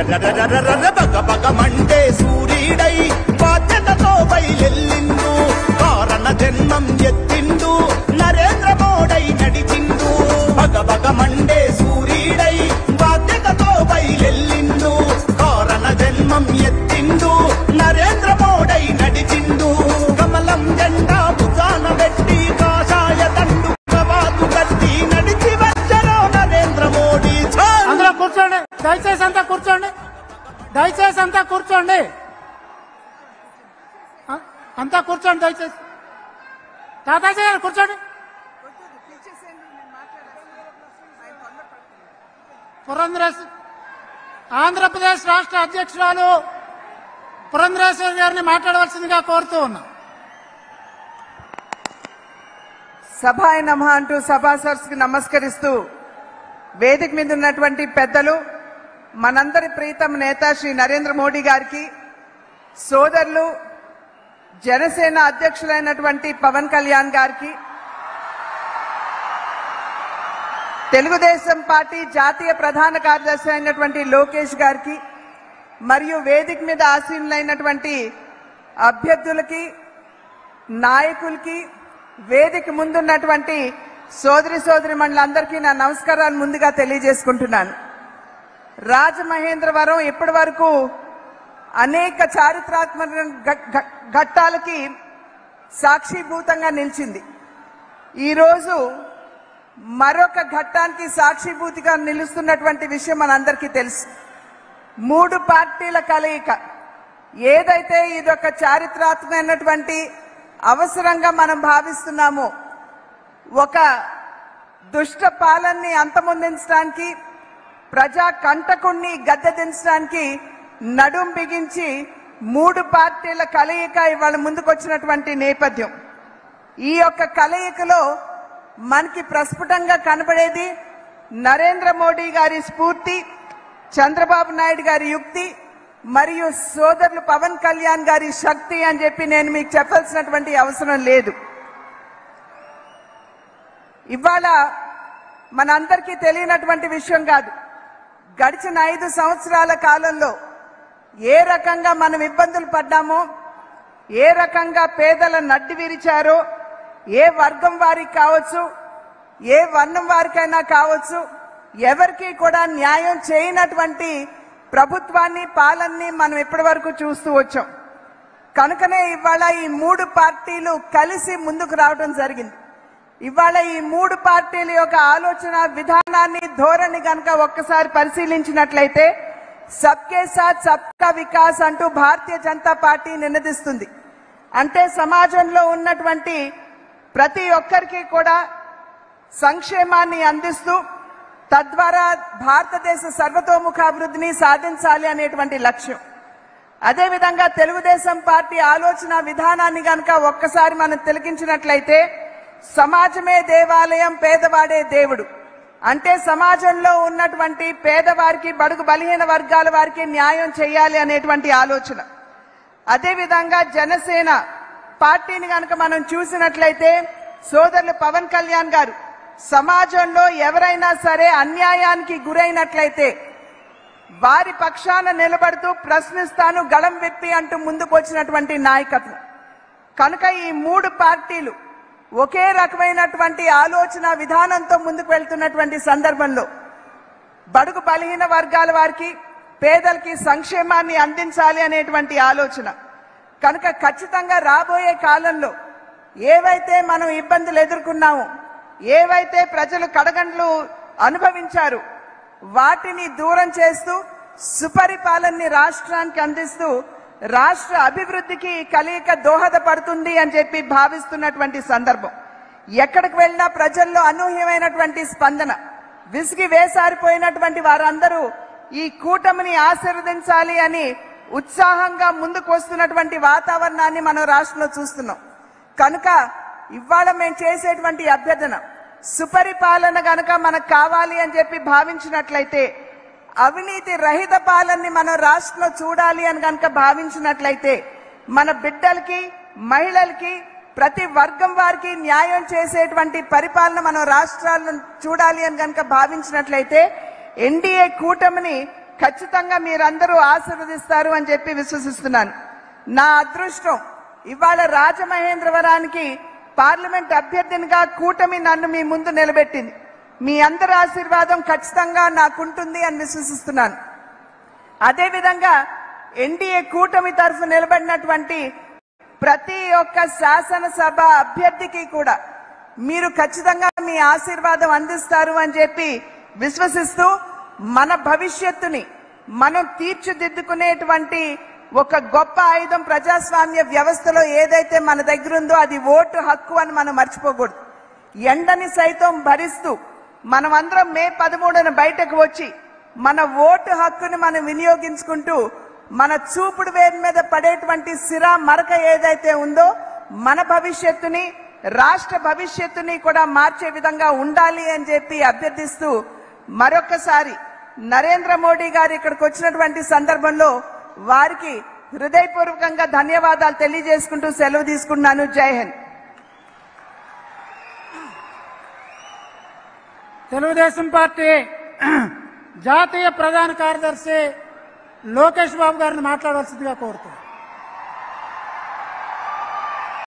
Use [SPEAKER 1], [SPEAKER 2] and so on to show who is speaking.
[SPEAKER 1] అరరరరరర బగ బగ Monday సూర్యుడై బాధ్యతతో బయలెల్లిండు కారణ జన్మం ఎత్తిండు నరేంద్ర మోడై నడిచిండు బగ బగ మండే సూర్యుడై బాధ్యతతో బయలెల్లిండు కారణ జన్మం ఎత్తిండు నరేంద్ర మోడై నడిచిండు కమలం జెండా భుజాన పెట్టి కాషాయ దండు కవాతు కట్టి నడిచి వచ్చరో నరేంద్ర మోడీ ఛాయ్
[SPEAKER 2] అందరూ కూర్చోండి దయచేసి అంతా కూర్చోండి దయచేసి అంతా కూర్చోండి ఆ, అంతా కూర్చోండి దయచేసి తాతాజీ గారు కూర్చోండి పురంధరేశ్ ఆంధ్రప్రదేశ్ రాష్ట్ర అధ్యక్షురాలు పురంధరేశ్వరి గారిని మాట్లాడవలసిందిగా కోరుతూ ఉన్నాం
[SPEAKER 3] సభాయ నమ అంటూ సభాసర్స్ కి నమస్కరిస్తూ వేదిక మీద ఉన్నటువంటి పెద్దలు మనందరి ప్రీతం నేత శ్రీ నరేంద్ర మోడీ గారికి సోదరులు జనసేన అధ్యక్షులైనటువంటి పవన్ కళ్యాణ్ గారికి తెలుగుదేశం పార్టీ జాతీయ ప్రధాన కార్యదర్శి అయినటువంటి లోకేష్ గారికి మరియు వేదిక మీద ఆసీనులైనటువంటి అభ్యర్థులకి నాయకులకి వేదిక ముందున్నటువంటి సోదరి సోదరి మండలందరికీ నా నమస్కారాలు ముందుగా తెలియజేసుకుంటున్నాను రాజమహేంద్రవరం ఇప్పటి వరకు అనేక చారిత్రాత్మక ఘ- ఘ- ఘట్టాలకి సాక్షిభూతంగా నిలిచింది ఈరోజు మరొక ఘట్టానికి సాక్షిభూతిగా నిలుస్తున్నటువంటి విషయం మనందరికీ తెలుసు మూడు పార్టీల కలయిక ఏదైతే ఇదొక చారిత్రాత్మకమైనటువంటి అవసరంగా మనం భావిస్తున్నామో ఒక దుష్ట పాలనని అంతమొందించడానికి ప్రజా కంటకుణ్ణి గద్దె దించడానికి నడుం బిగించి మూడు పార్టీల కలయిక ఇవాళ ముందుకొచ్చినటువంటి నేపథ్యం ఈ యొక్క కలయికలో మనకి ప్రస్ఫుటంగా కనబడేది నరేంద్ర మోడీ గారి స్ఫూర్తి చంద్రబాబు నాయుడు గారి యుక్తి మరియు సోదరులు పవన్ కళ్యాణ్ గారి శక్తి అని చెప్పి నేను మీకు చెప్పాల్సినటువంటి అవసరం లేదు ఇవాళ మనందరికీ తెలియనటువంటి విషయం కాదు గడిచిన ఐదు సంవత్సరాల కాలంలో ఏ రకంగా మనం ఇబ్బందులు పడ్డామో ఏ రకంగా పేదల నడ్డి విరిచారో ఏ వర్గం వారికి కావచ్చు ఏ వర్ణం వారికైనా కావచ్చు ఎవరికి కూడా న్యాయం చేయనటువంటి ప్రభుత్వాన్ని పాలనని మనం ఇప్పటి వరకు చూస్తూ వచ్చాం కనుకనే ఇవాళ ఈ మూడు పార్టీలు కలిసి ముందుకు రావడం జరిగింది ఇవాళ ఈ మూడు పార్టీల యొక్క ఆలోచన విధానాన్ని ధోరణి గనక ఒక్కసారి పరిశీలించినట్లయితే సబ్కే సాత్ సబ్కా వికాస్ అంటూ భారతీయ జనతా పార్టీ నినదిస్తుంది అంటే సమాజంలో ఉన్నటువంటి ప్రతి ఒక్కరికి కూడా సంక్షేమాన్ని అందిస్తూ తద్వారా భారతదేశ సర్వతోముఖాభివృద్ధిని సాధించాలి అనేటువంటి లక్ష్యం అదేవిధంగా తెలుగుదేశం పార్టీ ఆలోచన విధానాన్ని గనక ఒక్కసారి మనం తిలకించినట్లయితే సమాజమే దేవాలయం పేదవాడే దేవుడు అంటే సమాజంలో ఉన్నటువంటి పేదవారికి బడుగు బలహీన వర్గాల వారికి న్యాయం చేయాలి అనేటువంటి ఆలోచన అదేవిధంగా జనసేన పార్టీని గనక మనం చూసినట్లయితే సోదరులు పవన్ కళ్యాణ్ గారు సమాజంలో ఎవరైనా సరే అన్యాయానికి గురైనట్లయితే వారి పక్షాన నిలబడుతూ ప్రశ్నిస్తాను గళం విప్పి అంటూ ముందుకు వచ్చినటువంటి నాయకత్వం కనుక ఈ మూడు పార్టీలు ఒకే రకమైనటువంటి ఆలోచన విధానంతో ముందుకు వెళ్తున్నటువంటి సందర్భంలో బడుగు బలహీన వర్గాల వారికి పేదలకి సంక్షేమాన్ని అందించాలి అనేటువంటి ఆలోచన కనుక ఖచ్చితంగా రాబోయే కాలంలో ఏవైతే మనం ఇబ్బందులు ఎదుర్కొన్నామో ఏవైతే ప్రజలు కడగండ్లు అనుభవించారు వాటిని దూరం చేస్తూ సుపరిపాలనని రాష్ట్రానికి అందిస్తూ రాష్ట్ర అభివృద్ధికి ఈ కలయిక దోహదపడుతుంది అని చెప్పి భావిస్తున్నటువంటి సందర్భం ఎక్కడికి వెళ్ళినా ప్రజల్లో అనూహ్యమైనటువంటి స్పందన విసిగి వేసారిపోయినటువంటి వారందరూ ఈ కూటమిని ఆశీర్వదించాలి అని ఉత్సాహంగా ముందుకు వస్తున్నటువంటి వాతావరణాన్ని మనం రాష్ట్రంలో చూస్తున్నాం కనుక ఇవాళ మేము చేసేటువంటి అభ్యర్థన సుపరిపాలన గనక మనకు కావాలి అని చెప్పి భావించినట్లయితే అవినీతి రహిత పాలనని మనం రాష్ట్రంలో చూడాలి అని గనక భావించినట్లయితే మన బిడ్డలకి మహిళలకి ప్రతి వర్గం వారికి న్యాయం చేసేటువంటి పరిపాలన మనం రాష్ట్రాలను చూడాలి అని గనక భావించినట్లయితే ఎన్డీఏ కూటమిని ఖచ్చితంగా మీరందరూ ఆశీర్వదిస్తారు అని చెప్పి విశ్వసిస్తున్నాను నా అదృష్టం ఇవాళ రాజమహేంద్రవరానికి పార్లమెంట్ అభ్యర్థినిగా కూటమి నన్ను మీ ముందు నిలబెట్టింది మీ అందరి ఆశీర్వాదం ఖచ్చితంగా నాకుంటుంది అని విశ్వసిస్తున్నాను అదేవిధంగా ఎన్డీఏ కూటమి తరఫు నిలబడినటువంటి ప్రతి ఒక్క శాసనసభ అభ్యర్థికి కూడా మీరు ఖచ్చితంగా మీ ఆశీర్వాదం అందిస్తారు అని చెప్పి విశ్వసిస్తూ మన భవిష్యత్తుని మనం తీర్చిదిద్దుకునేటువంటి ఒక గొప్ప ఆయుధం ప్రజాస్వామ్య వ్యవస్థలో ఏదైతే మన దగ్గర ఉందో అది ఓటు హక్కు అని మనం మర్చిపోకూడదు ఎండని సైతం భరిస్తూ మనమందరం మే పదమూడున బయటకు వచ్చి మన ఓటు హక్కుని మనం వినియోగించుకుంటూ మన చూపుడు వేరు మీద పడేటువంటి సిరా మరక ఏదైతే ఉందో మన భవిష్యత్తుని రాష్ట్ర భవిష్యత్తుని కూడా మార్చే విధంగా ఉండాలి అని చెప్పి అభ్యర్థిస్తూ మరొకసారి నరేంద్ర మోడీ గారు ఇక్కడికి వచ్చినటువంటి సందర్భంలో వారికి హృదయపూర్వకంగా ధన్యవాదాలు తెలియజేసుకుంటూ సెలవు తీసుకున్నాను జై హింద్
[SPEAKER 2] తెలుగుదేశం పార్టీ జాతీయ ప్రధాన కార్యదర్శి లోకేష్ బాబు గారిని మాట్లాడవలసిందిగా కోరుతున్నాను